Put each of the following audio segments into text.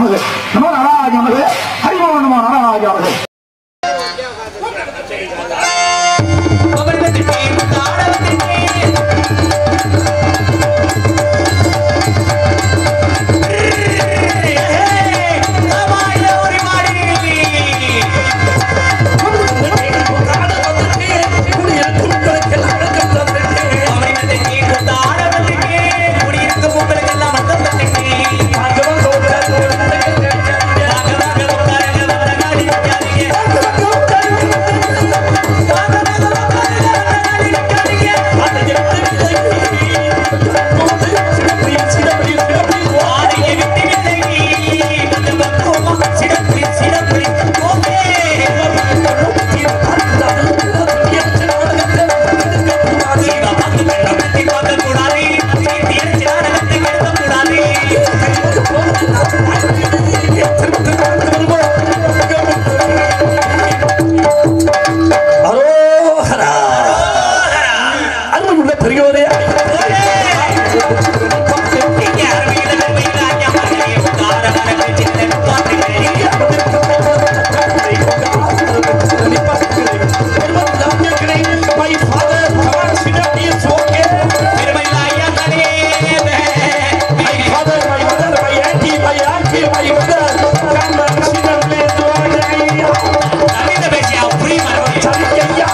நமது நம நாராஜ நமது ஹரிமோ நம நாராஜ நமது அரோஹரா அருமையுள்ள பெரியோரே My father, come on, sit down, it's okay. My father, my mother, my auntie, my auntie, my mother, come on, sit down, please, ஐயா. சரி, ஐயா.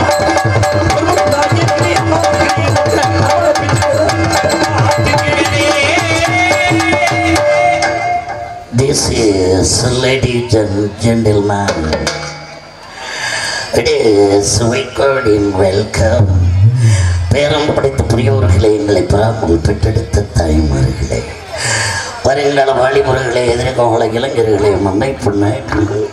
This is, ladies and gentlemen, it is recording welcome. பேரம் படைத்த பெரியோர்களே எங்களை பிராமல் பெற்றெடுத்த தாய்மார்களே வருங்கால வாலிபர்களே எதிர்கால இளைஞர்களே மண்ணை பொண்ணாயிற்றுங்கள்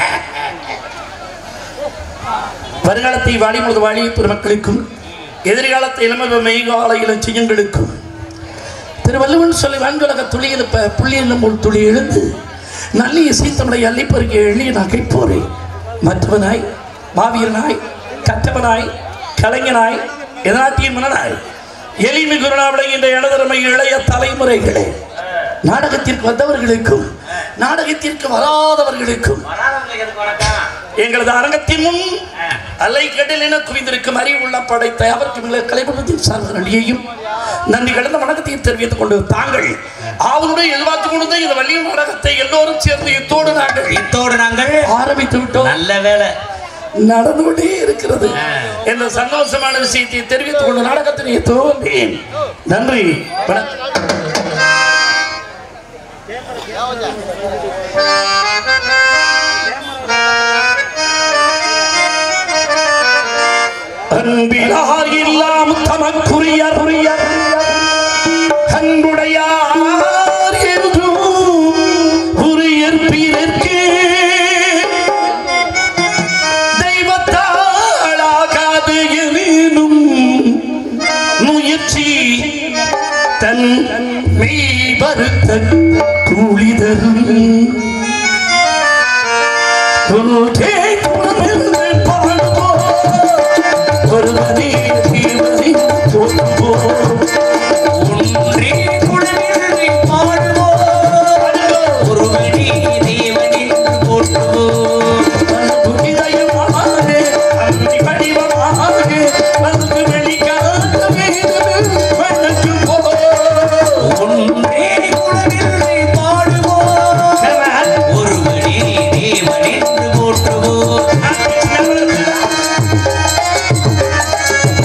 வருங்காலத்தை வாடி முழுது வாழி பெருமக்களுக்கும் எதிர்காலத்தை இளம மெய்கால இளஞ்சியங்களுக்கும் திருவள்ளுவன் சொல்லி வான்குலக துளியில் ப புள்ளியில் போல் துளி எழுந்து நல்ல இசைத்தமிழை அள்ளிப்பருகே எளிய நகை போரே மற்றவனாய் மாவீரனாய் கற்றவனாய் கலைஞனாய் எதனாட்டிய மனனாய் எளிமை குருணாவிளைகின்ற எனதரமை இளைய தலைமுறைகளே நாடகத்திற்கு வந்தவர்களுக்கும் நாடகத்திற்கு வராதவர்களுக்கும் எங்களது அரங்கத்தின் முன் அலை கடல் என குவிந்திருக்கும் அறிவுள்ள படைத்த அவருக்கு மிக கலைபுரத்தின் சார்ந்த நடிகையும் நன்றி கலந்த வணக்கத்தையும் தெரிவித்துக் கொண்டு தாங்கள் அவருடைய எதிர்பார்த்து கொண்டு இந்த வள்ளிய நாடகத்தை எல்லோரும் சேர்ந்து இத்தோடு நாங்கள் இத்தோடு நாங்கள் ஆரம்பித்து விட்டோம் நல்ல வேலை நடந்து கொண்டே இருக்கிறது என்ற சந்தோஷமான விஷயத்தை தெரிவித்துக் கொண்டு நாடகத்தினை துவந்தேன் நன்றி வணக்கம் அன்பிலார் இல்லாம் தமக்குரிய அன்புடையார் என்றும் உரியற்பிற்கு தெய்வத்தாளாகாது எனினும் முயற்சி தன் மெய் வருத்த கூலி தரும் ஒன்றே குணமென்று பாடுவோம் ஒருவனே தீவனை போற்றுவோம் ஒன்றே குழலில் பாடுவோம் ஒருவனே தேவனில் போற்றுவோம் இதயமானே அன்பி வடிவமானே வந்து வெளிக்காத வேதமே வணக்கம் போ ஒன்றே குழலில் பாடுவோம் ஒருவனே தேவனில் போற்றுவோம்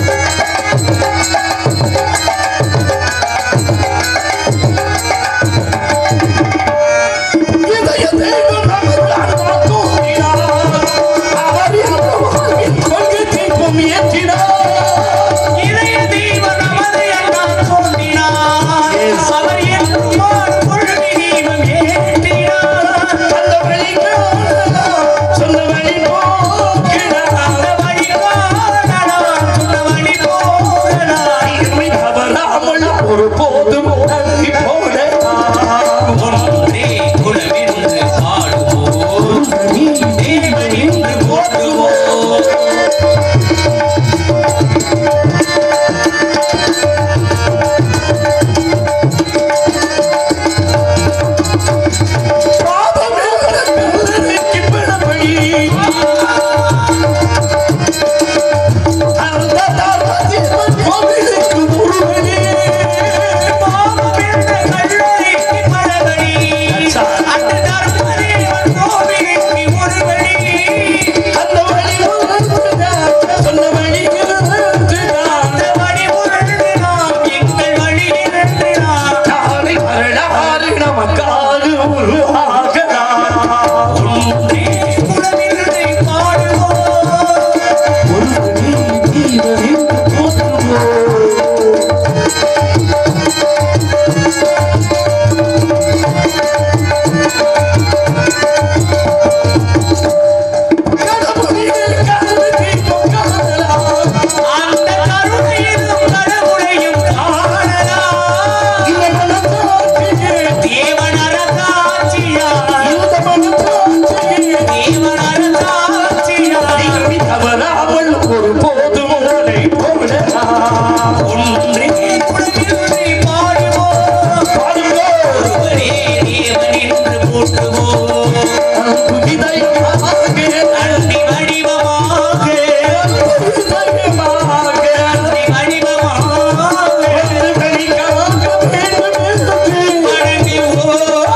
நமக்காக உருவாகலாம் ஒன்றே குலமில்லை பாடுவோம் ஒருவனே ஜீவனில் போற்றுவோம் கடவுளில் கருதி காணலாம் அந்த கருணையும் கடவுளையும் காணலாம் இந்த மனசாட்சியே தேவன் அரசாட்சியார் இந்த மனசாட்சியே தேவன் அரசாட்சியார் தவறாமல் ஒரு போதும் உன்னை போடலாம் ஒன்றே குலமில்லை பாடுவோம் பாருங்கோ ஒருவரே தேவன் என்று போற்றுவோம் இதயமாக அன்பி வடிவமாக இதயமாக அன்பி வடிவமாக வெளிக்காக வேண்டும் என்று வணங்குவோம்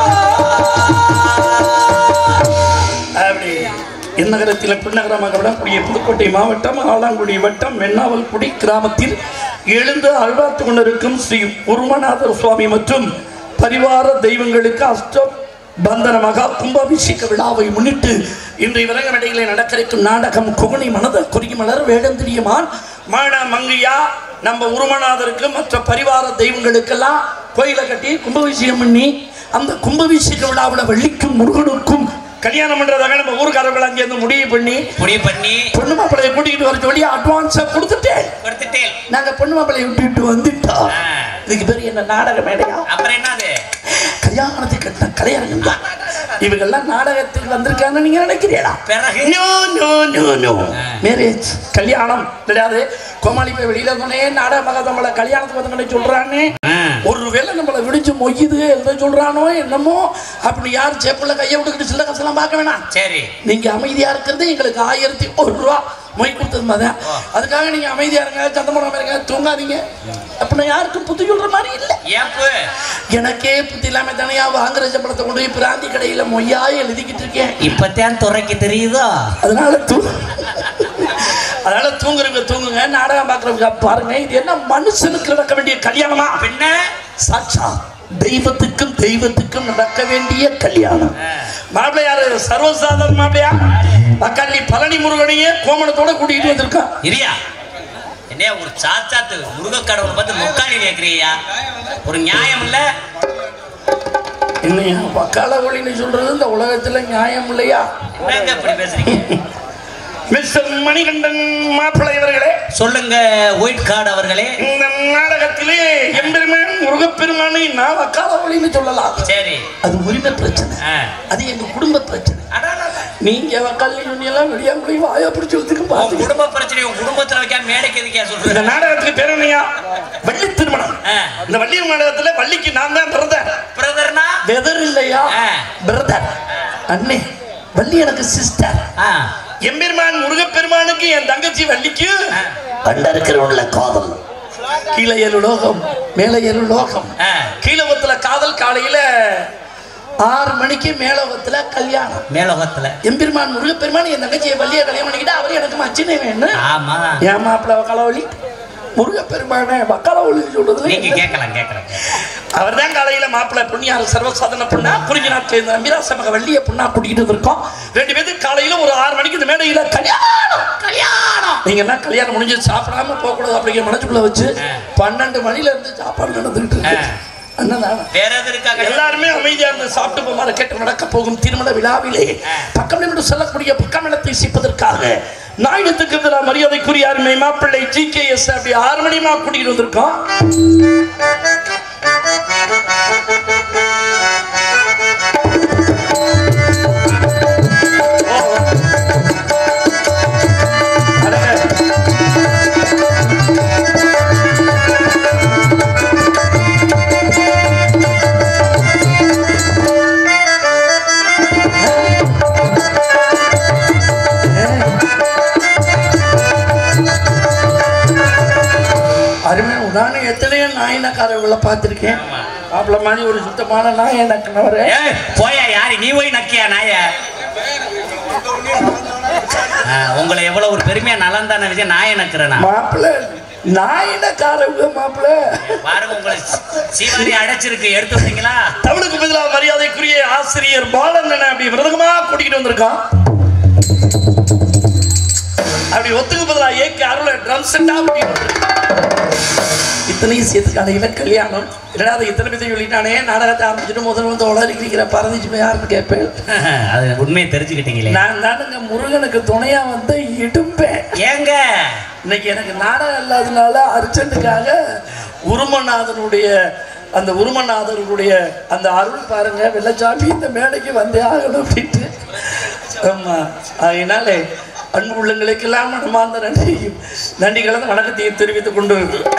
அப்படி இந்நகரத்தில் பின்னகரமாக விடக்கூடிய புதுக்கோட்டை மாவட்டம் ஆலாங்குடி வட்டம் மென்னாவல்குடி கிராமத்தில் எழுந்து அழ்வார்த்து கொண்டிருக்கும் ஸ்ரீ உருமநாதர் சுவாமி மற்றும் பரிவார தெய்வங்களுக்கு அஷ்ட பந்தன மகா கும்பாபிஷேக விழாவை முன்னிட்டு இன்றைய விலங்கடையிலே நடக்கிருக்கும் நாடகம் குகனி மனத குறிமலர் வேடந்திரியமான் மாட மங்கையா நம்ம உருமநாதருக்கு மற்ற பரிவார தெய்வங்களுக்கெல்லாம் கோயிலை கட்டி கும்பாபிஷேகம் பண்ணி அந்த கும்பாபிஷேக விழாவில் வெள்ளிக்கும் முருகனுக்கும் கல்யாணம் பண்றதாக நம்ம ஊருக்காரர்கள் அங்கேருந்து முடிவு பண்ணி முடிவு பண்ணி பொண்ணு மாப்பிளைய கூட்டிகிட்டு வர சொல்லி அட்வான்ஸா கொடுத்துட்டேன் கொடுத்துட்டேன் நாங்க பொண்ணு மாப்பிளைய விட்டுட்டு வந்துட்டோம் ஆ. இதுக்கு பேர் என்ன நாடக மேடையா அப்புறம் என்னது கல்யாணத்துக்கு கட்டின கலையரங்கம் தான் இவங்கெல்லாம் நாடகத்துக்கு வந்திருக்காங்கன்னு நீங்க நினைக்கிறீங்களா பிறகு no no no no marriage கல்யாணம் கிடையாது கோமாளி போய் வெளியில சொன்னே நாடக மக நம்மளை கல்யாணத்துக்கு வந்து சொல்றானே ஆ. ஒருவேளை நம்மளை விடிச்சு மொய்யுது எழுத சொல்றானோ என்னமோ அப்படி யார் சேப்புல கையை விட்டுக்கிட்டு சில்ல கசலாம் பார்க்க வேணாம் சரி நீங்க அமைதியா இருக்கிறது எங்களுக்கு ஆயிரத்தி ஒரு ரூபா மொய் கொடுத்தது மாதிரி அதுக்காக நீங்க அமைதியா இருங்க சந்தமரம் இருங்க தூங்காதீங்க அப்படின்னா யாருக்கும் புத்தி சொல்ற மாதிரி இல்லை ஏப்பு எனக்கே புத்தி இல்லாம தனியா வாங்குற சம்பளத்தை கொண்டு போய் பிராந்தி கடையில மொய்யா எழுதிக்கிட்டு இருக்கேன் இப்பத்தான் துறைக்கு தெரியுதோ அதனால தூ அதனால தூங்குறவங்க தூங்குங்க நாடகம் பார்க்குறவங்க பாருங்க இது என்ன மனுஷனுக்கு நடக்க வேண்டிய கல்யாணமா பின்ன சாட்சா தெய்வத்துக்கும் தெய்வத்துக்கும் நடக்க வேண்டிய கல்யாணம் மாப்பிள்ளை யாரு சர்வசாதாரண மாப்பிள்ளையா பக்காளி பழனி முருகனையே கோமணத்தோட கூட்டிகிட்டு வந்திருக்கான் இரியா என்னையா ஒரு சாச்சாத்து முருக கடவுளை பார்த்து முக்காளி கேட்கிறியா ஒரு நியாயம் இல்ல என்னையா பக்கால ஒளின்னு சொல்றது இந்த உலகத்துல நியாயம் இல்லையா என்னங்க இப்படி பேசுறீங்க மிஸ்டர் மணிகண்டன் மாப்பிள்ளை அவர்களே சொல்லுங்க ஒயிட் கார்டு அவர்களே இந்த நாடகத்திலே எம்பெருமான் முருகப்பெருமானை நான் வக்கால ஒளின்னு சொல்லலாம் சரி அது உரிமை பிரச்சனை ஆ. அது எங்க குடும்ப பிரச்சனை அடாடாடா. நீங்க வக்கால் எல்லாம் வெளியா போய் வாயா பிடிச்சி வச்சுக்க உன் பாருங்க குடும்ப பிரச்சனை உன் குடும்பத்துல வைக்காம மேடைக்கு எதுக்கே இந்த சொல்ற நாடகத்துக்கு பேர் என்னையா வள்ளி திருமணம் ஆ. இந்த வள்ளி நாடகத்துல வள்ளிக்கு நான் தான் பிரதர் பிரதர்னா வெதர் இல்லையா ஆ. பிரதர் அண்ணே வள்ளி எனக்கு சிஸ்டர் ஆ எம்பெருமான் முருகப்பெருமானுக்கு என் தங்கச்சி வள்ளிக்கு கண்டிருக்கிற உள்ள காதல் கீழே ஏழு லோகம் மேலே ஏழு லோகம் ஆ. கீழகத்துல காதல் காலையில ஆறு மணிக்கு மேலோகத்துல கல்யாணம் மேலோகத்துல எம்பெருமான் முருகப்பெருமான் என் தங்கச்சியை வள்ளியை கல்யாணம் பண்ணிக்கிட்டா அவர் எனக்கு மச்சினை வேணும் ஆமா ஏன் மாப்பிள்ள வக்காலவழி முருகப்பெருமானே வக்காலவழி சொல்றதுல நீங்க என்ன? கேட்கலாம் கேட்கலாம் அவர் தான் காலையில மாப்பிள்ள புண்ணியார் சர்வசாதன பொண்ணா குறிஞ்சி நாட்டில் இருந்த நம்பிராச மக வள்ளிய பொண்ணா கூட்டிகிட்டு இருக்கோம் ரெண்டு பேருக்கு காலையில ஒரு ஆறு மணிக்கு இந்த மேடையில கல்யாணம் கல்யாணம் நீங்க என்ன கல்யாணம் முடிஞ்சு சாப்பிடாம போக கூடாது அப்படிங்கிற மனசுக்குள்ள வச்சு பன்னெண்டு மணில இருந்து சாப்பாடு நடந்துகிட்டு இருக்கு ஆ. அண்ணன் வேற எது இருக்கா கடவுள்? எல்லாருமே அமைதியா இருந்து சாப்பிட்டு போமாறு கேட்டு நடக்க போகும் திருமண விழாவிலே பக்கம் என்று சொல்லக்கூடிய பக்கமிடத்தை சிப்பதற்காக நாயுடத்துக்கு எதிராக மரியாதைக்குரிய அருமை மாப்பிள்ளை ஜி கே எஸ் அப்படி ஆறு மணிமா கூட்டிகிட்டு வந்திருக்கோம் அருமை உதாரண எத்தனையோ நாயனக்காரர்களை பார்த்துருக்கேன் மாப்பிள்ள மாதிரி ஒரு சுத்தமான நாயனக்கினவரை ஏய், போயா யாரு நீ போய் நக்கியா நாய ஆ, உங்களை எவ்வளவு ஒரு பெருமையா நலந்தான விஜய் நாய நக்கிறேனா மாப்பிள்ள நாயனக்காரவங்க மாப்பிள்ள பாருங்க உங்களை சீவாரி அடைச்சிருக்கு எடுத்து வந்தீங்களா தமிழுக்கு பதிலாக ஆசிரியர் பாலன் அப்படி விரதமா கூட்டிக்கிட்டு வந்திருக்கான் அப்படி ஒத்துக்கு பதிலா ஏக்கு அருள ட்ரம் செட்டா இத்தனையும் சேர்த்து காலையில கல்யாணம் என்னடா அதை இத்தனை பேர் சொல்லிட்டானே நாடகத்தை ஆரம்பிச்சுட்டு முதல் வந்து உளறிக்கிற பறந்துச்சு போய் யாருன்னு கேட்பேன் அது உண்மையை தெரிஞ்சுக்கிட்டீங்களே நான் தானுங்க முருகனுக்கு துணையா வந்து இடுப்பேன் ஏங்க இன்னைக்கு எனக்கு நாடகம் இல்லாதனால அர்ஜென்ட்டுக்காக உருமநாதனுடைய அந்த உருமநாதனுடைய அந்த அருள் பாருங்க வெள்ளச்சாமி இந்த மேடைக்கு வந்தே ஆகணும் அப்படின்ட்டு ஆமா அதனால அன்பு உள்ளங்களுக்கெல்லாம் மனமார்ந்த நன்றியும் நன்றி கலந்த வணக்கத்தையும் தெரிவித்துக் கொண்டு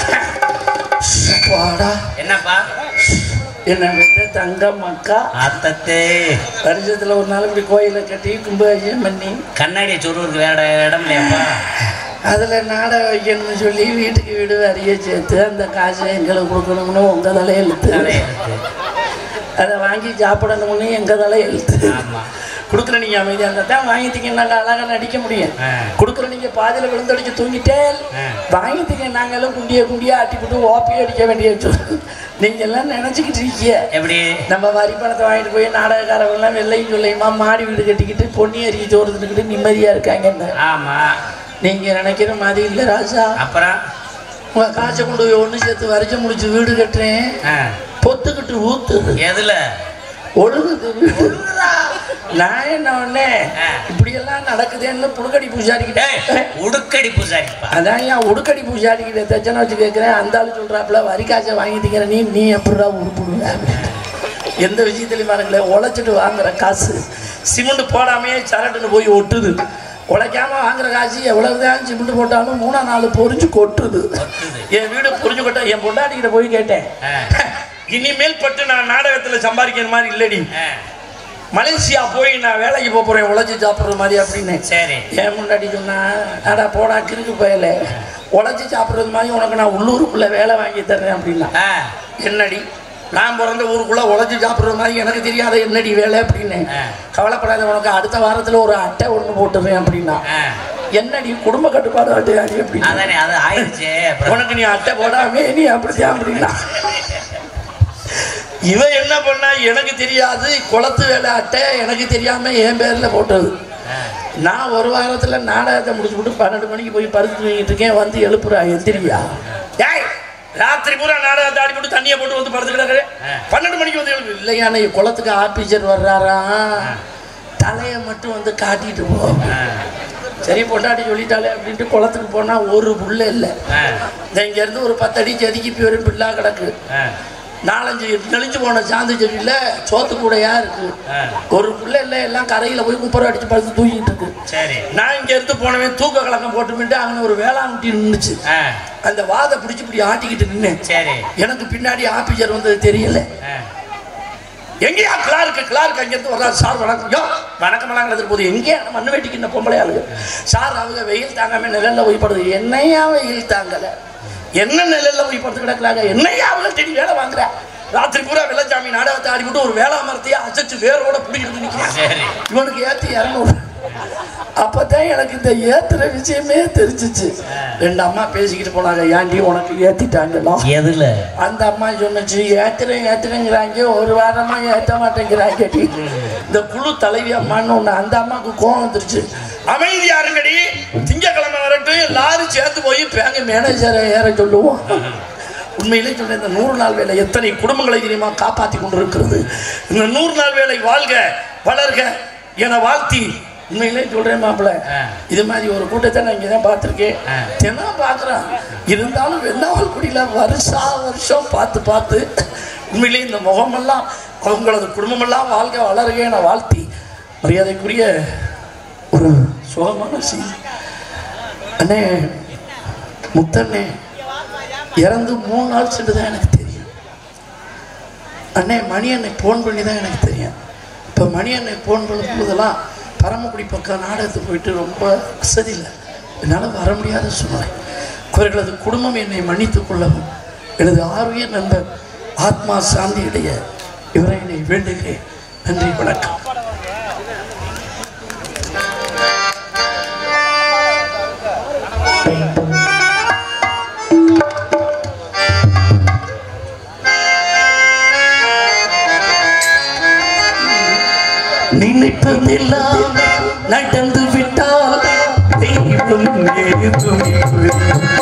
வாடா என்னப்பா என்ன விட்ட தங்கம் அக்கா அத்தத்தே வருஷத்துல ஒரு நாள் இப்படி கோயிலை கட்டி கும்பாபிஷேகம் பண்ணி கண்ணாடியை சொல்றதுக்கு வேற இடம் இல்லையாப்பா அதில் நாடகம் வைக்கணும்னு சொல்லி வீட்டுக்கு வீடு வரிய சேர்த்து அந்த காசை எங்களுக்கு கொடுக்கணும்னு உங்கள் தலை எழுத்து தலையெழுத்து. அதை வாங்கி சாப்பிடணும்னு எங்கள் தலை எழுத்து ஆமா கொடுக்குற நீங்கள் அமைதியாக இருந்தால் தான் வாங்கிட்டீங்கன்னா அழகாக நடிக்க முடியும் ஆ. கொடுக்குற நீங்கள் பாதியில் விழுந்தடிச்சு தூங்கிட்டே ஆ. வாங்கிட்டீங்க நாங்களும் குண்டியை குண்டியை ஆட்டிவிட்டு ஓப்பி அடிக்க வேண்டிய நீங்கள் எல்லாம் நினச்சிக்கிட்டு இருக்கீங்க எப்படி நம்ம வரி பணத்தை வாங்கிட்டு போய் நாடகக்காரவங்களாம் வெள்ளையும் சொல்லையுமா மாடி வீடு கட்டிக்கிட்டு பொன்னி அரிசி சோறு தின்னுக்கிட்டு நிம்மதியாக இருக்காங்கன்னு ஆமா நீங்கள் நினைக்கிற மாதிரி இல்லை ராஜா அப்புறம் உங்க காசை கொண்டு போய் ஒன்று சேர்த்து வரைச்ச முடிச்சு வீடு கட்டுறேன் ஆ, பொத்துக்கிட்டு ஊத்துது எதுல ஒழுகுது வீடு நான் என்ன ஒண்ணே ஆ. இப்படியெல்லாம் நடக்குதுன்னு புழுக்கடி பூஜாரிக்கிட்டே டேய், உடுக்கடி பூசாரிப்பா அதான் ஏன் உடுக்கடி பூஜாரிக்கிட்ட தச்சனை வச்சு கேட்குறேன் அந்த ஆளு சொல்கிறாப்புல வரி காசை வாங்கிட்டீங்கிற நீ நீ எப்படிடா உருப்பிடுவ எந்த விஷயத்துலையும் பாருங்களேன் உழைச்சிட்டு வாங்குற காசு சிமெண்ட் போடாமையே சரட்டுன்னு போய் ஒட்டுது உழைக்காம வாங்குற காசு எவ்வளவுதான் சிமெண்ட் போட்டாலும் மூணா நாலு பொறிஞ்சு கொட்டுது என் வீடு பொறிஞ்சு கொட்ட என் பொண்டாட்டிக்கிட்ட போய் கேட்டேன் ஆ. இனிமேல் பட்டு நான் நாடகத்துல சம்பாதிக்கிற மாதிரி இல்லடி ஆ, மலேசியா போய் நான் வேலைக்கு போக போறேன் உழைச்சி சாப்பிட்ற மாதிரி அப்படின்னு சரி ஏன் முன்னாடி சொன்னா அடா போடா கிறுக்கு போயல உழைச்சி சாப்பிட்றது மாதிரி உனக்கு நான் உள்ளூருக்குள்ள வேலை வாங்கி தர்றேன் அப்படின்னா ஆ, என்னடி நான் பிறந்த ஊருக்குள்ள உழைச்சி சாப்பிட்ற மாதிரி எனக்கு தெரியாத என்னடி வேலை அப்படின்னு ஆ. கவலைப்படாத உனக்கு அடுத்த வாரத்துல ஒரு அட்டை ஒன்று போட்டுறேன் அப்படின்னா ஆ. என்னடி குடும்ப கட்டுப்பாடு அட்டை அடி அப்படின்னா அதானே அது ஆயிடுச்சு அப்புறம் உனக்கு நீ அட்டை போடாமே நீ அப்படித்தான் அப்படின்னா இவன் என்ன பண்ணா எனக்கு தெரியாது குளத்து வேலை அட்டை எனக்கு தெரியாம என் பேர்ல போட்டது ஆ, நான் ஒரு வாரத்துல நாடகத்தை முடிச்சு விட்டு பன்னெண்டு மணிக்கு போய் பருத்து தூங்கிட்டு இருக்கேன் வந்து எழுப்புறா எந்திரியா ஏய் ராத்திரி பூரா நாடகத்தை ஆடி போட்டு தண்ணியை போட்டு வந்து படுத்து கிடக்குறேன் ஆ. பன்னெண்டு மணிக்கு வந்து எழுப்பு இல்லையா நீ குளத்துக்கு ஆபீசர் வர்றாராம் தலையை மட்டும் வந்து காட்டிட்டு போ ஆ, சரி பொண்டாட்டி சொல்லிட்டாலே அப்படின்ட்டு குளத்துக்கு போனா ஒரு புள்ள இல்லை ஆ, இந்த இங்கேருந்து ஒரு பத்தடி செதுக்கி போய் பில்லா கிடக்கு ஆ, நாலஞ்சு நெளிஞ்சு போன சாந்து செடியில் சோத்து கூடையா இருக்கு ஆ. ஒரு புள்ள இல்லை எல்லாம் கரையில் போய் குப்பரை அடிச்சு படுத்து தூங்கிட்டு இருக்கு சரி நான் இங்க இருந்து போனவன் தூக்க கலக்கம் போட்டுமிட்டு அங்கே ஒரு வேளாண்குட்டி நின்றுச்சு ஆ, அந்த வாதை பிடிச்சி இப்படி ஆட்டிக்கிட்டு நின்னேன் சரி எனக்கு பின்னாடி ஆபீசர் வந்தது தெரியல ஆ, எங்கேயா கிளார்க்கு கிளார்க்கு அங்கேருந்து வர்றாரு சார் வணக்கம் யோ வணக்கமெல்லாம் போது எங்கேயா நம்ம மண்ணு வெட்டிக்கு இந்த பொம்பளை ஆளுங்க சார் அவங்க வெயில் தாங்காம நிழல்ல போய் படுது என்னையா வெயில் தாங்கல என்ன நிழல்ல போய் படுத்து கிடக்குறாங்க என்னையா அவங்க தேடி வேலை வாங்குற ராத்திரி பூரா வெள்ளச்சாமி நாடகத்தை ஆடிவிட்டு ஒரு வேளா மரத்தையே அசைச்சு வேரோட பிடிக்கிட்டு நிற்கிறான் சரி இவனுக்கு ஏத்தி இரநூறு அப்பதான் எனக்கு இந்த ஏத்துற விஷயமே தெரிஞ்சிச்சு ரெண்டு அம்மா பேசிக்கிட்டு போனாங்க ஏன்டி உனக்கு ஏத்திட்டாங்களா எதுல அந்த அம்மா சொன்னுச்சு ஏத்துறேன் ஏத்துறேங்கிறாங்க ஒரு வாரமா ஏத்த மாட்டேங்கிறாங்க டி. இந்த குழு தலைவி அம்மான்னு ஒண்ணு அந்த அம்மாவுக்கு கோவம் வந்துருச்சு அமைதியா இருங்கடி திங்கக்கிழமை வரட்டும் எல்லாரும் சேர்த்து போய் பேங்க மேனேஜரை ஏற சொல்லுவோம் உண்மையிலே சொல்றேன் இந்த நூறு நாள் வேலை எத்தனை குடும்பங்களை தெரியுமா காப்பாத்தி கொண்டிருக்கிறது இந்த நூறு நாள் வேலை வாழ்க வளர்க என வாழ்த்தி உண்மையிலே சொல்றேன் மாப்பிள்ள ஆ. இது மாதிரி ஒரு கூட்டத்தை நான் இங்கே தான் பார்த்துருக்கேன் ஆ. தினம் பார்க்குறேன் இருந்தாலும் வெண்ணாவல் குடியில் வருஷா வருஷம் பார்த்து பார்த்து உண்மையிலே இந்த முகமெல்லாம் அவங்களது குடும்பமெல்லாம் வாழ்க வளருக என வாழ்த்தி மரியாதைக்குரிய ஒரு சுகமான செய்தி அண்ணே முத்தண்ணே இறந்து மூணு நாள் சென்று தான் எனக்கு தெரியும் அண்ணே மணி அண்ணை ஃபோன் பண்ணி தான் எனக்கு தெரியும் இப்போ மணி அண்ணை ஃபோன் பண்ணும் போதெல்லாம் பரமக்குடி பக்கம் நாடகத்துக்கு போயிட்டு ரொம்ப வசதி இல்லை என்னால் வர முடியாத சூழ்நிலை அவர்களது குடும்பம் என்னை மன்னித்துக் கொள்ளவும் எனது ஆர்விய நண்பர் ஆத்மா சாந்தியுடைய இவரை என்னை வேண்டுகிறேன் நன்றி வணக்கம் நினைப்பதெல்லாம் நடந்து விட்டால் தெய்வம் ஏதும் இல்லை.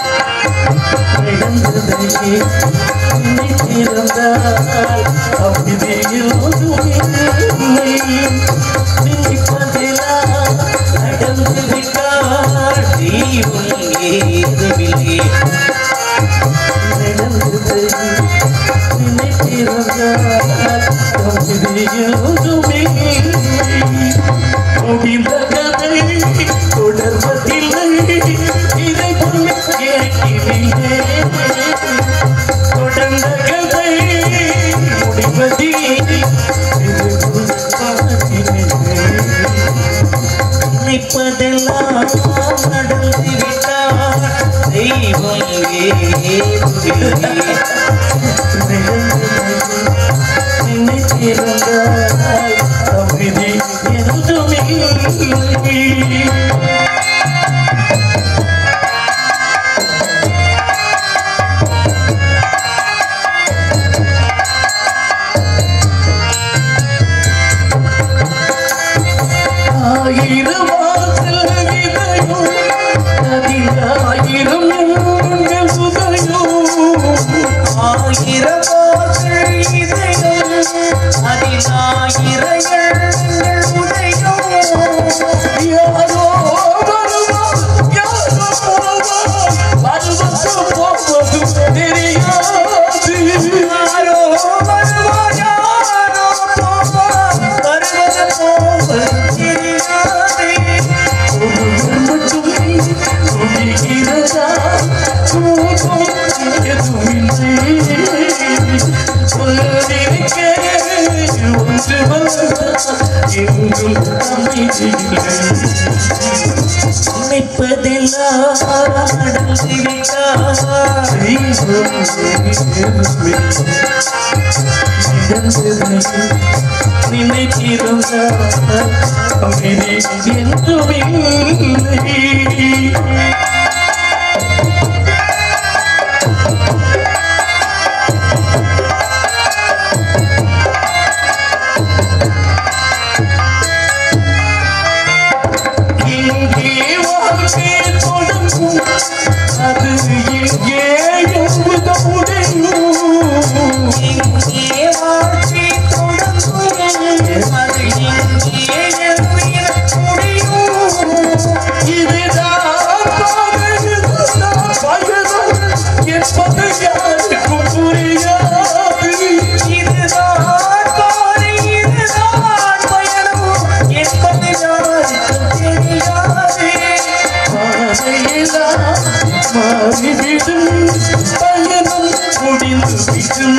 நடந்ததையே நினைத்திருந்தால் அமைதியில் ஒன்றும் இல்லை. நினைப்பதெல்லாம் நடந்து விட்டால் தெய்வம் ஏதுமில்லை நடந்ததை நினைத்திருந்தால் அமைதியில் ஒன்றுமே இல்லை. முடிந்த கதை தொடர்வதில்லை இதை போல கேட்கிறீர்களே தொடர்ந்த கதை முடிவதில்லை இதை போல பார்க்கிறீர்களே. நினைப்பதெல்லாம் நடந்து விட்டால் தெய்வம் ஏதுமில்லை. நினைத்திருந்தால் அமைதி எதுவுமே இல்லை. ஆயிரம் வாசல் விதையும் அதில் ஆயிரம் உங்கள் சுதையும் ஆயிரம் வாசல் இதயம், அதில் ஆயிரம் எண்ணங்கள் உதயம். யாரோ வருவார், யாரோ போவார், வருவது போவது தெரியாது. யாரோ வருவார், யாரோ போவார், வருவது போவது தெரியாது. ஒருவர் மட்டும் துணிகிறதா, தூக்கம் எதுவுமில்லை. சொல்லிருக்க ஒன்று வந்தால் எங்கும் அமைதியில்லை நினைப்பதெல்லாம் நடந்து விட்டால் நினைத்திருந்த எங்கே வாழ்க்கை தொடங்கும் அது எங்கேயும் விட முடியும் இங்கே வாழ்க்கை தொடங்கும் அது இங்கே எழுதிட முடியும் இதுதான் பாதை, இதுதான் பயணம் என்பது யாருக்கும் புரியாது இதுதான் பாதை, இதுதான் பயணம் என்பது யாருக்கும் தெரியாது. பாதையெல்லாம் மாறிவிடும் பயணம் முடிந்துவிடும்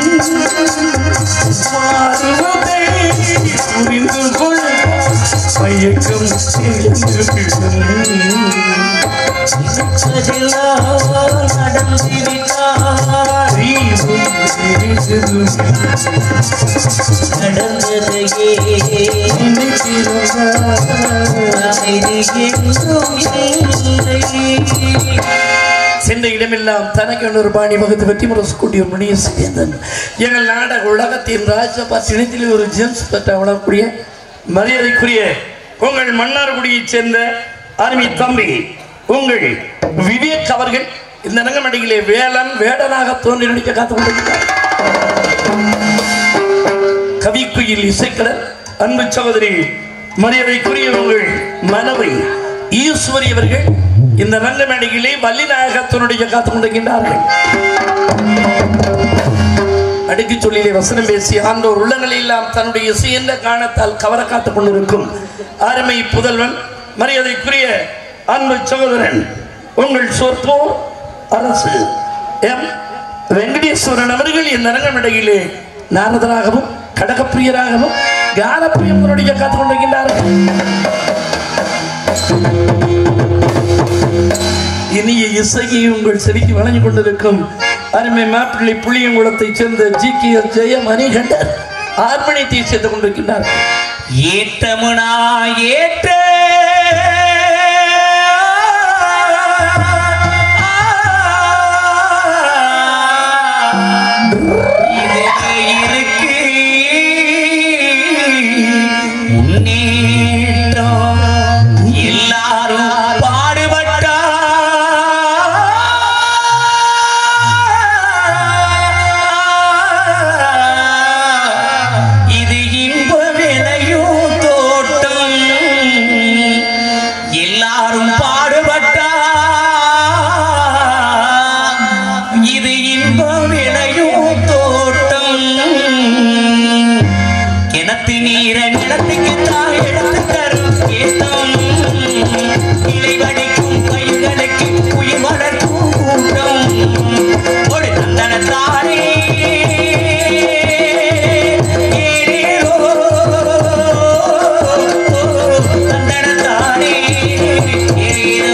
மாறுவதை புரிந்து கொள்ள மயக்கம் தெரிந்துவிடும் நினைப்பதெல்லாம் நடந்து விட்டால் நடந்ததையே அமைதி என்றும் இல்லை சென்ற இடமெல்லாம் தனக்கு ஒரு பாணி வகுத்து வெற்றி முரசு கூட்டிய மணிய சேந்தன் எங்கள் நாடக உலகத்தின் ராஜபாத் இணையத்தில் ஒரு ஜென்ஸ் பெற்ற வளரக்கூடிய மரியாதைக்குரிய உங்கள் மன்னார்குடியைச் சேர்ந்த அருமை தம்பி உங்கள் விவேக் அவர்கள் இந்த ரங்கமடியிலே வேலன் வேடனாக தோன்றி நடிக்க காத்துக் கொண்டிருக்கிறார் கவிக்குயில் இசைக்கடல் அன்பு சகோதரி மரியாதைக்குரிய உங்கள் மனைவி ஈஸ்வரி அவர்கள் இந்த ரங்கமேடையிலே வள்ளிநாயகத்தினுடைய காத்துக் கொண்டிருக்கின்றார்கள் அடுக்கு சொல்லிலே வசனம் பேசி ஆண்டோர் உள்ளங்களில் எல்லாம் தன்னுடைய இசையென்ற காணத்தால் கவர காத்துக் கொண்டிருக்கும் அருமை புதல்வன் மரியாதைக்குரிய அன்பு சகோதரன் உங்கள் சொற்போர் அரசு எம் வெங்கடேஸ்வரன் அவர்கள் இந்த அரங்கமிடையிலே நாரதராகவும் கடகப்பிரியராகவும் கானப்பிரியங்களுடைய காத்துக் கொண்டிருக்கின்றார்கள் இனிய இசையை உங்கள் செடிக்கு வழங்கிக் கொண்டிருக்கும் அருமை மாப்பிள்ளை புளியங்குளத்தைச் சேர்ந்த ஜி கே எஸ் ஜெய மணிகண்டர் ஆர்மணியத்தை சேர்ந்து கொண்டிருக்கின்றார் ஏற்றமுனா ஏற்ற இது இருக்கு முன்னேற்றம் எல்லாரும் பாடுபட்டா இது இன்ப விளையும் தோட்டம் எல்லாரும் பாடுபட்டா இது இன்ப விளையும் தோட்டம் கிணத்து நீர நிலத்துக்கு தான் எடுத்து தரும் ஏத்தம் இலை வடிக்கும் பயிர்களுக்கு உயிர் வளர்க்கும் கூட்டம் ஒரு தந்தனத்தாரே ஏரேரோ, தந்தனத்தாரே ஏரேரோ.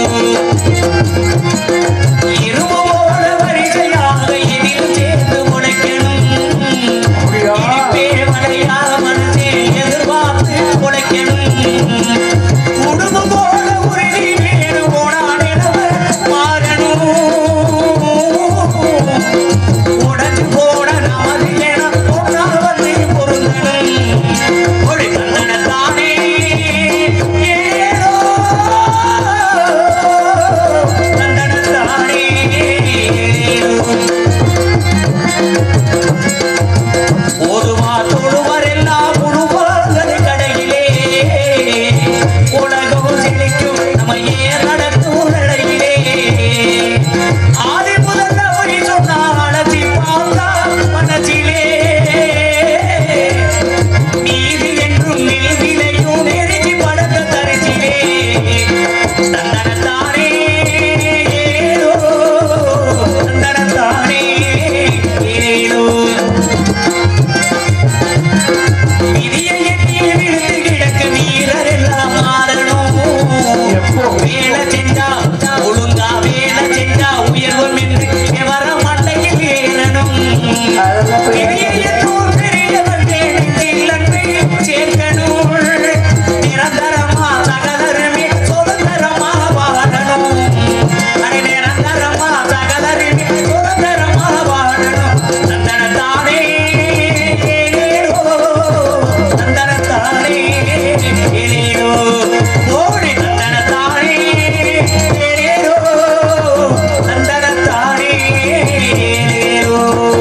இரும்போட வரிசையாக இதில் சேர்ந்து முளைக்கணும் இனிப்பே வளையாமல் எதிர்பார்த்து முளைக்கணும் குடும்பம் போல உறுதி வேறு போனாடினவர் மாறணும் உடஞ்சு போட நமது என பொன்னால் வந்து பொருந்தணும் ஒளி கண்ணனத்தானே ஏதோ கண்ணனத்தானே ஏதோ ஓதுவா தொழுவரெல்லாம் உருவாங்கள் கடையிலே உலகம் செழிக்கும் நம்ம ஏன் நடக்கும் நடையிலே ஆதி முதல்ல வழி சொன்னாலி பார்த்தா மனசிலே நீதி என்றும் நீதிலையும் நெருங்கி படத்த தரிசிலே தந்தனத்தானே ஏதோ தந்தனத்தானே ஏதோ விதியை எண்ணி விழுந்து கிடக்க வீரர் எல்லாம் மாறணும் வேலை செஞ்சா ஒழுங்கா வேலை செஞ்சா உயர்வும் என்று விவர மண்டையில் ஏறணும் விதியை எண்ணூர் பெரியவர் வேண்டில் அன்பை சேர்க்கணும் நிரந்தரமா சகலருமே சுதந்திரமா வாழணும் அரை நிரந்தரமா சகலருமே சுதந்திரமா வாழணும் தந்தனத்தானே ஏனேனோ, தந்தனத்தானே ஏனேனோ, ஓடி தந்தனத்தானே ஏனேனோ, தந்தனத்தானே ஏனேனோ.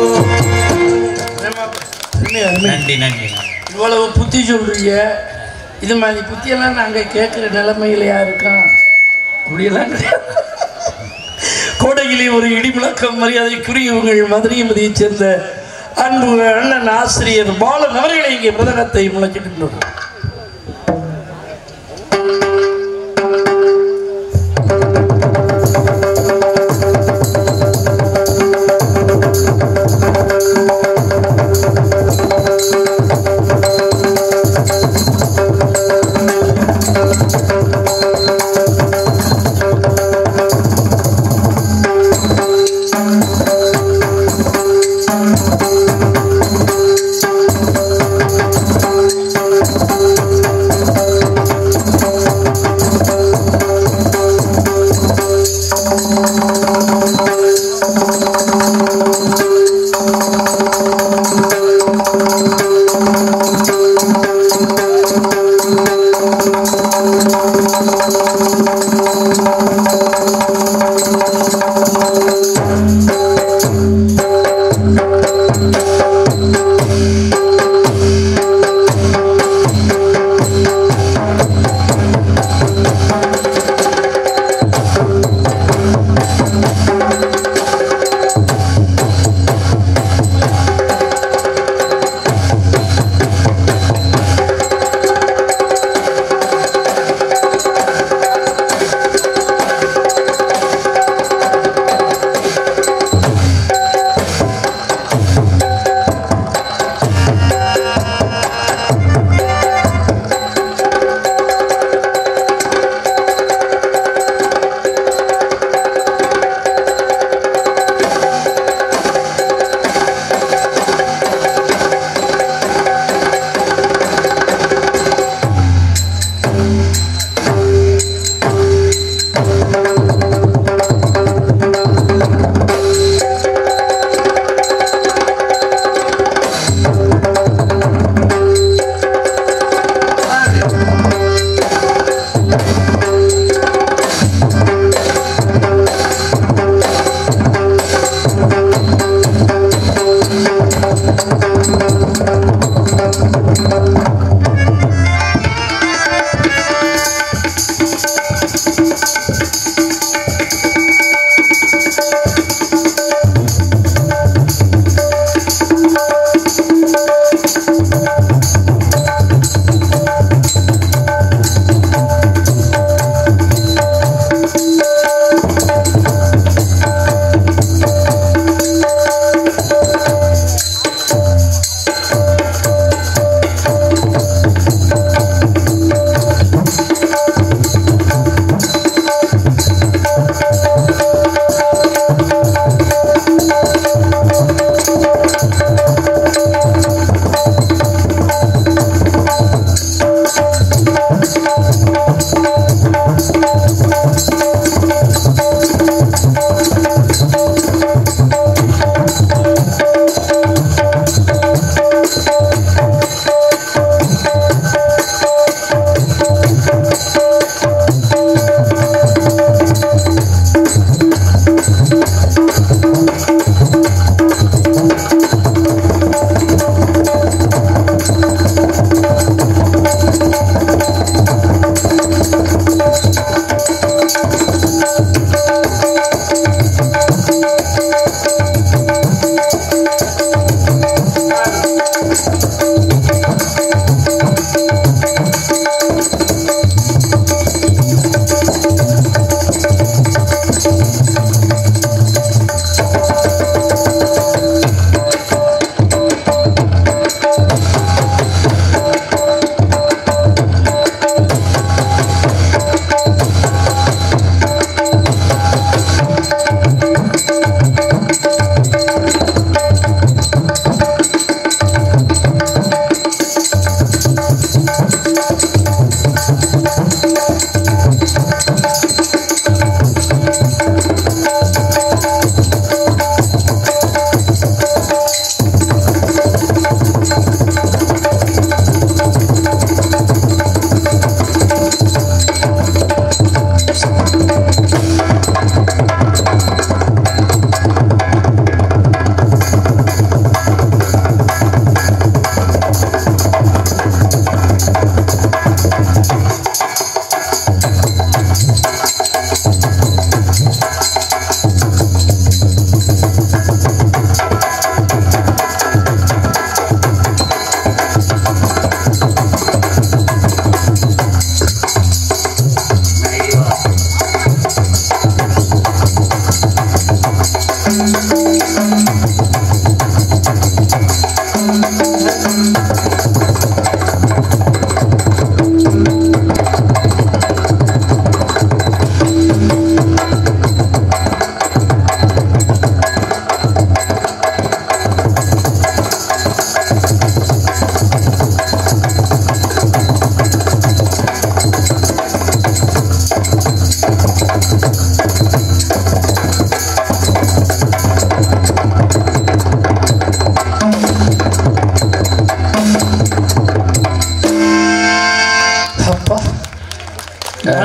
அருமை, அருமை. நன்றி நன்றி இவ்வளவு புத்தி சொல்றீங்க இது மாதிரி புத்தியெல்லாம் நாங்கள் கேட்குற நிலைமையிலையா இருக்கோம் அப்படியெல்லாம் கிடையாது கோடையிலே ஒரு இடிமுழக்கம் மரியாதைக்குரிய உங்கள் மதுரையமதியைச் சேர்ந்த அன்பு அண்ணன் ஆசிரியர் பாலன் அவர்களை இங்கே மிருதகத்தை முழக்கின்றோம்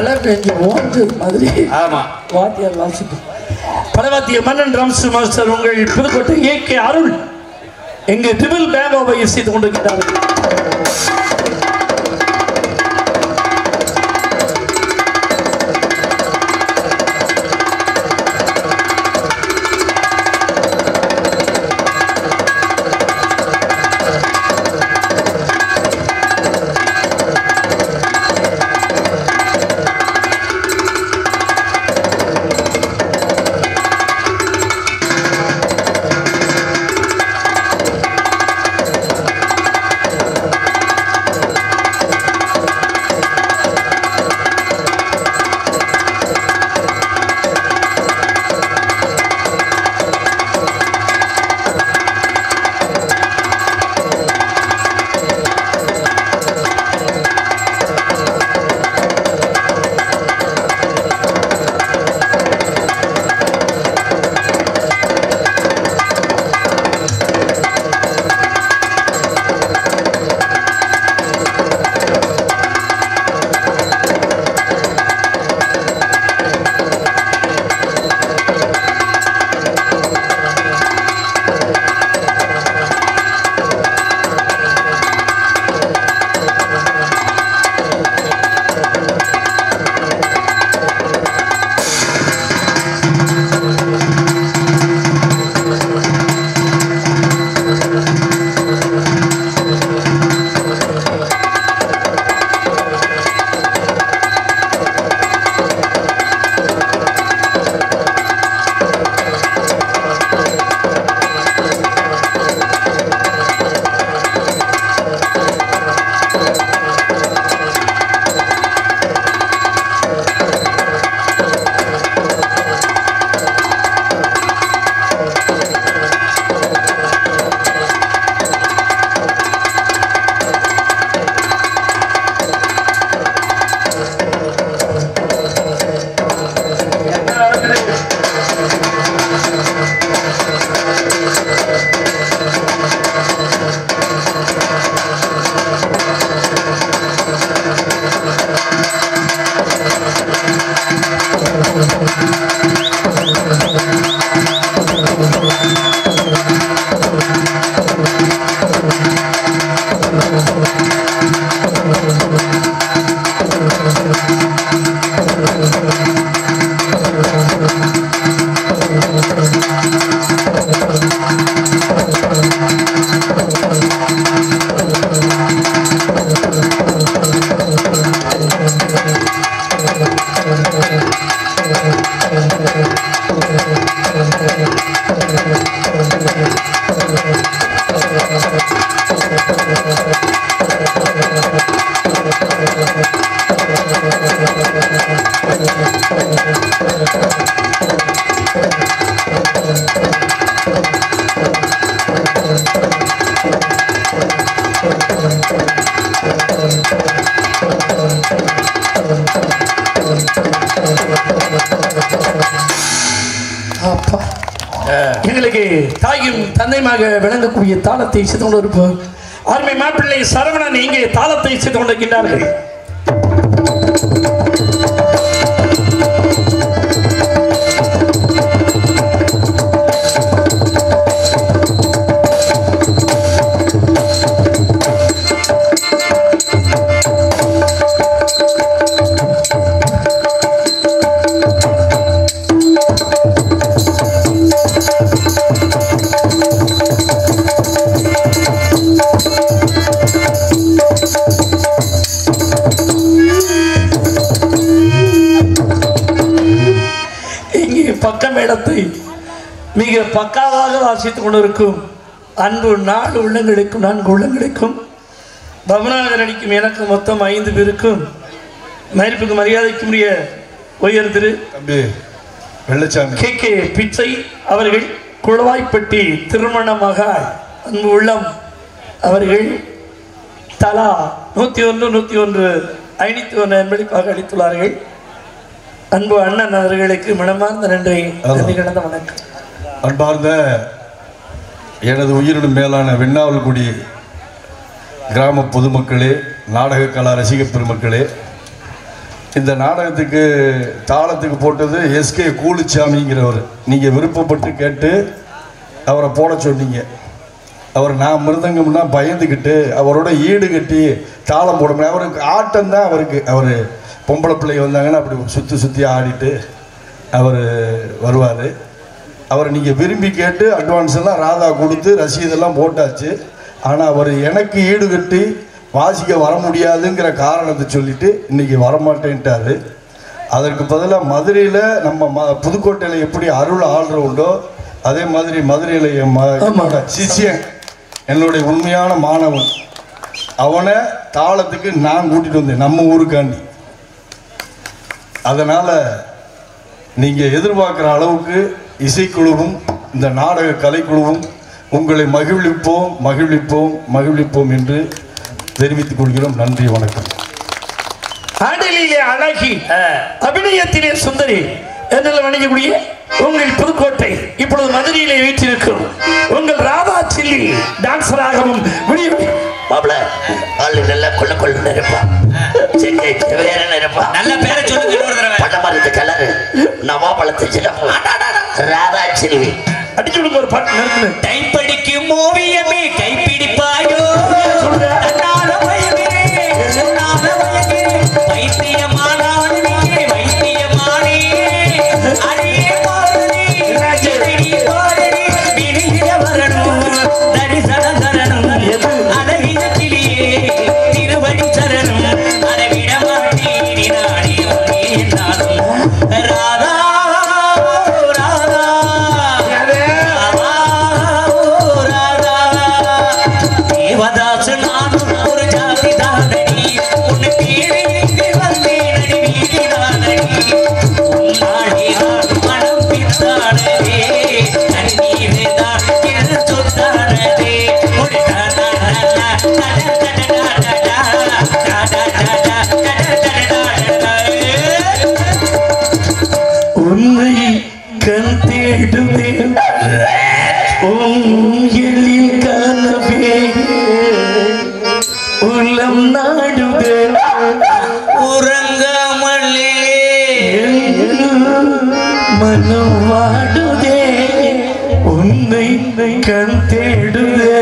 மழை பெஞ்சு ஓஞ்சது மாதிரி ஆமா வாத்தியார் வாசிப்பு பலவாத்திய மன்னன் ரம்சு மாஸ்டர் உங்கள் புதுக்கோட்டை ஏகே அருள் எங்க ட்ரிபிள் பேங்கோவை இசைத்துக் கொண்டிருக்கிறார்கள் அப்பா எங்களுக்கு தாயும் தந்தையுமாக விளங்கக்கூடிய தாளத்தை செய்து கொண்டிருப்போம் அருமை மாப்பிள்ளை சரவணன் இங்கே தாளத்தை செய்து கொண்டிருக்கின்றார்கள் இங்கே பக்க மேளத்தை மிக பக்காவாக வாசித்துக் கொண்டிருக்கும் அன்பு நாலு உள்ளங்களுக்கும் நான்கு உள்ளங்களுக்கும் பவனாகர் அடிக்கும் எனக்கு மொத்தம் ஐந்து பேருக்கும் மதிப்புக்கு மரியாதைக்கும் உரிய உயர் திரு தம்பி வெள்ளச்சாமி கே கே பிச்சை அவர்கள் குளவாய்ப்பட்டி திருமணமாக அன்பு உள்ளம் அவர்கள் தலா நூற்றி ஒன்று நூற்றி ஒன்று ஐநூற்றி ஒன்று அன்பளிப்பாக அளித்துள்ளார்கள் அன்பு அண்ணன் அவர்களுக்கு மனமார்ந்த நன்றி நன்றி கடந்த வணக்கம் அன்பார்ந்த எனது உயிரினும் மேலான வெண்ணாவல்குடி கிராம பொதுமக்களே நாடக கலா ரசிக பெருமக்களே இந்த நாடகத்துக்கு தாளத்துக்கு போட்டது எஸ்கே கூலிச்சாமிங்கிறவர் நீங்கள் விருப்பப்பட்டு கேட்டு அவரை போட சொன்னீங்க அவர் நான் மிருதங்கம்னா பயந்துக்கிட்டு அவரோட ஈடு கட்டி தாளம் போட முடியாது அவருக்கு ஆட்டம் தான் அவருக்கு அவர் பொம்பளை பிள்ளைங்க வந்தாங்கன்னா அப்படி சுற்றி சுற்றி ஆடிட்டு அவர் வருவார் அவரை நீங்கள் விரும்பி கேட்டு அட்வான்ஸ் எல்லாம் ராதா கொடுத்து ரசீதெல்லாம் போட்டாச்சு ஆனால் அவர் எனக்கு ஈடு கட்டி வாசிக்க வர முடியாதுங்கிற காரணத்தை சொல்லிட்டு இன்னைக்கு வரமாட்டேன்ட்டாரு அதற்கு பதிலாக மதுரையில் நம்ம ம புதுக்கோட்டையில் எப்படி அருள் ஆள்ற உண்டோ அதே மாதிரி மதுரையில் என் ம என்னோட சிஷ்யன் என்னுடைய உண்மையான மாணவன் அவனை தாளத்துக்கு நான் கூட்டிட்டு வந்தேன் நம்ம ஊருக்காண்டி அதனால் நீங்கள் எதிர்பார்க்குற அளவுக்கு இசைக்குழுவும் இந்த நாடக கலைக்குழுவும் உங்களை மகிழ்விப்போம் மகிழ்விப்போம் மகிழ்விப்போம் என்று தெரிவித்துக் கொள்கிறோம் நன்றி வணக்கம் ஆடலிலே அழகி அபிநயத்திலே சுந்தரி என்னெல்லாம் வணங்கக்கூடிய உங்கள் புதுக்கோட்டை இப்பொழுது மதுரையிலே வீற்றிருக்கும் உங்கள் ராதா சில்லி டான்சராகவும் விடிய மாப்பிள ஆளு நல்லா கொள்ள கொள்ள இருப்பான் செங்கை வேற இருப்பான் நல்ல பேரை சொல்லுங்க இன்னொரு தடவை பட்டமரத்து கலரு நவாப்பழத்து சிறப்பு ராதா செல்வி அடிச்சு விடுங்க ஒரு பாட்டு நிறுத்துனேன் கைப்படிக்கும் ஓவியமே கைப்பிடிப்பாயோ தன்னால பயமிலே, தன்னால பயமிலே, வைத்தியமானானே, வைத்தியமானே. அடியே பாரதி, ஜெகடி பாரதி, விடிய வரணும், தரிசனம் தரணும். அழகிய கிளியே, திருவடி சரணம், அதை விட மாட்டேன் நாடியும் நீ நானும். ராதா ராதா தேவதாசு நானும் ஒரு ஜாதி தானடி உன்னை தேடி இங்கு வந்தேன் அடி வீதி தானடி உன்னாடி நான் மனம் பித்தானதே தண்ணீர் தான் என் சொத்தானதே உன்னை கண் தேடுவே உங்களில் கனவே உள்ளம் நாடுவே உறங்காமலே மனம் வாடுதே உன்னை கண் தேடுதே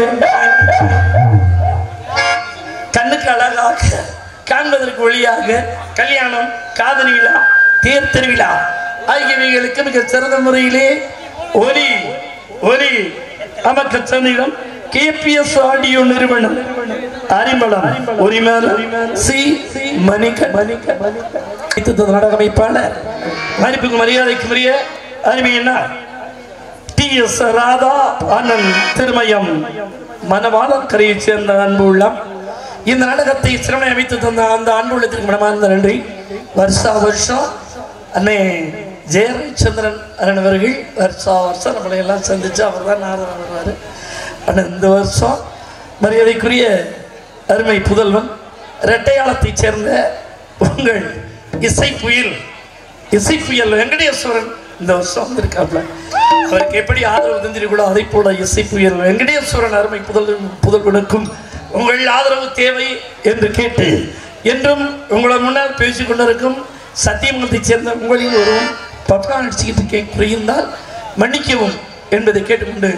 கண்ணுக்கு அழகாக காண்பதற்கு ஒளியாக கல்யாணம் காதலி விழா தேர் திருவிழா ஆகியவைகளுக்கு மிக சிறந்த முறையிலே ஒலி ஒலி நமக்கு சென்னிடம் கேபிஎஸ் ஆடியோ நிறுவனம் அரிமளம் உரிமலம் சி மணிக மணிக மணிக நாடக அமைப்பாளர் மதிப்புக்கு மரியாதைக்குரிய அருமையினா டி எஸ் ராதா அண்ணன் திருமயம் மனவாளர் கரையைச் சேர்ந்த அன்பு உள்ளம் இந்த நாடகத்தை சிறமை அமைத்து தந்த அந்த அன்பு உள்ளத்திற்கு மனமார்ந்த நன்றி வருஷா வருஷம் அன்னை ஜெயரவிச்சந்திரன் அண்ணன் அவர்கள் வருஷா வருஷம் நம்மளை எல்லாம் சந்திச்சு அவர் தான் நாடகம் வருவார் ஆனால் இந்த வருஷம் மரியாதைக்குரிய அருமை புதல்வன் இரட்டையாளத்தைச் சேர்ந்த உங்கள் இசை புயல் இசை புயல் வெங்கடேஸ்வரன் இந்த வருஷம் வந்திருக்காப்ல அவருக்கு எப்படி ஆதரவு தந்திருக்கூடோ அதை போல இசை புயல் வெங்கடேஸ்வரன் அருமை புதல் புதல்வனுக்கும் உங்கள் ஆதரவு தேவை என்று கேட்டு என்றும் உங்களை முன்னால் பேசிக் கொண்டிருக்கும் சத்தியமங்கலத்தைச் சேர்ந்த உங்களில் ஒருவன் பப்கா அடிச்சுக்கிட்டு இருக்கேன் புரிந்தால் மன்னிக்கவும் என்பதை கேட்டுக்கொண்டு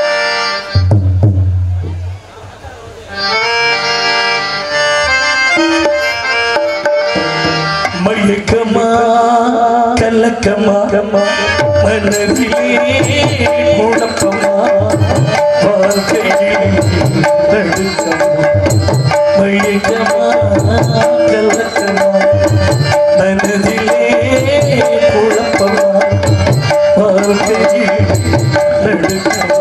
மயக்கமா கலக்கமா மனதிலே குழப்பமா வாழ்க்கையில் தடுக்கமா மயக்கமா கலக்கமா மனதிலே குழப்பமா வாழ்க்கையில் தடுக்கமா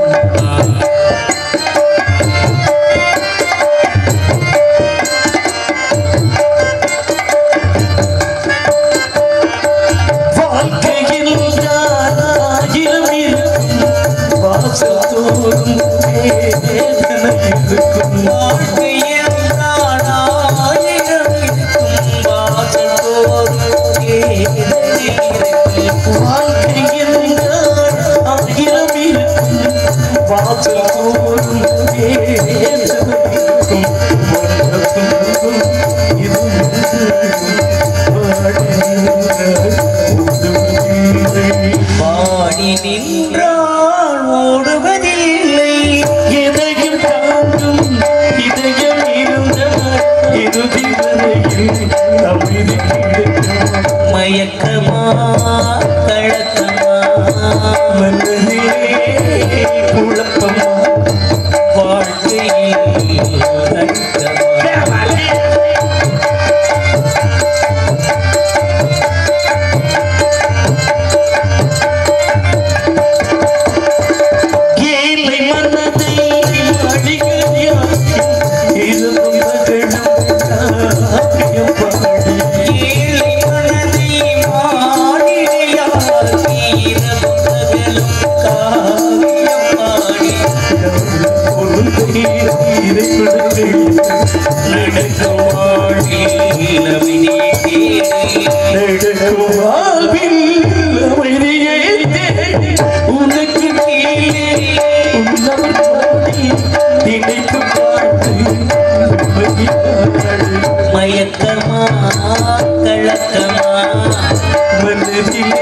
வாழ்க்கையில் யாராயிரம் இருக்கும் வாசல் தோறும் வேதனை இருக்கும் வாழ்க்கையில் நானாயிரம் இருக்கும் வாசல் தோறும் வேதனை இருக்கும். வாழ்க்கையில் யாராயிரம் இருக்கும் வாசல் தோறும் வேதனை இருக்கும் வந்த துன்பம் இது வாழ மனதையில் அமைதி கிடைக்கும் மயக்கமா கழக்கமா மனதிலே குழப்பமா வாழ்க்கையில் தடுக்கமா ஏழை மனதை அடிக்கடியாக்கி இருந்தும் மகளும் காவியம் பாடி ஏழை மனதை மாடிடையாக்கி இரவும் பகலும் காவியம் பாடி நடக்கும் வாழ்வில் அமைதியை தேடி உனக்கு கீழே உள்ளவர் பாடி நினைப்பு பார்த்து மயக்கமா கழக்கமா மனதிலே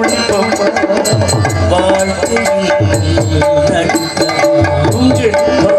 குழப்பமா வாழ்க்கையில் தடுக்கமா உங்கள்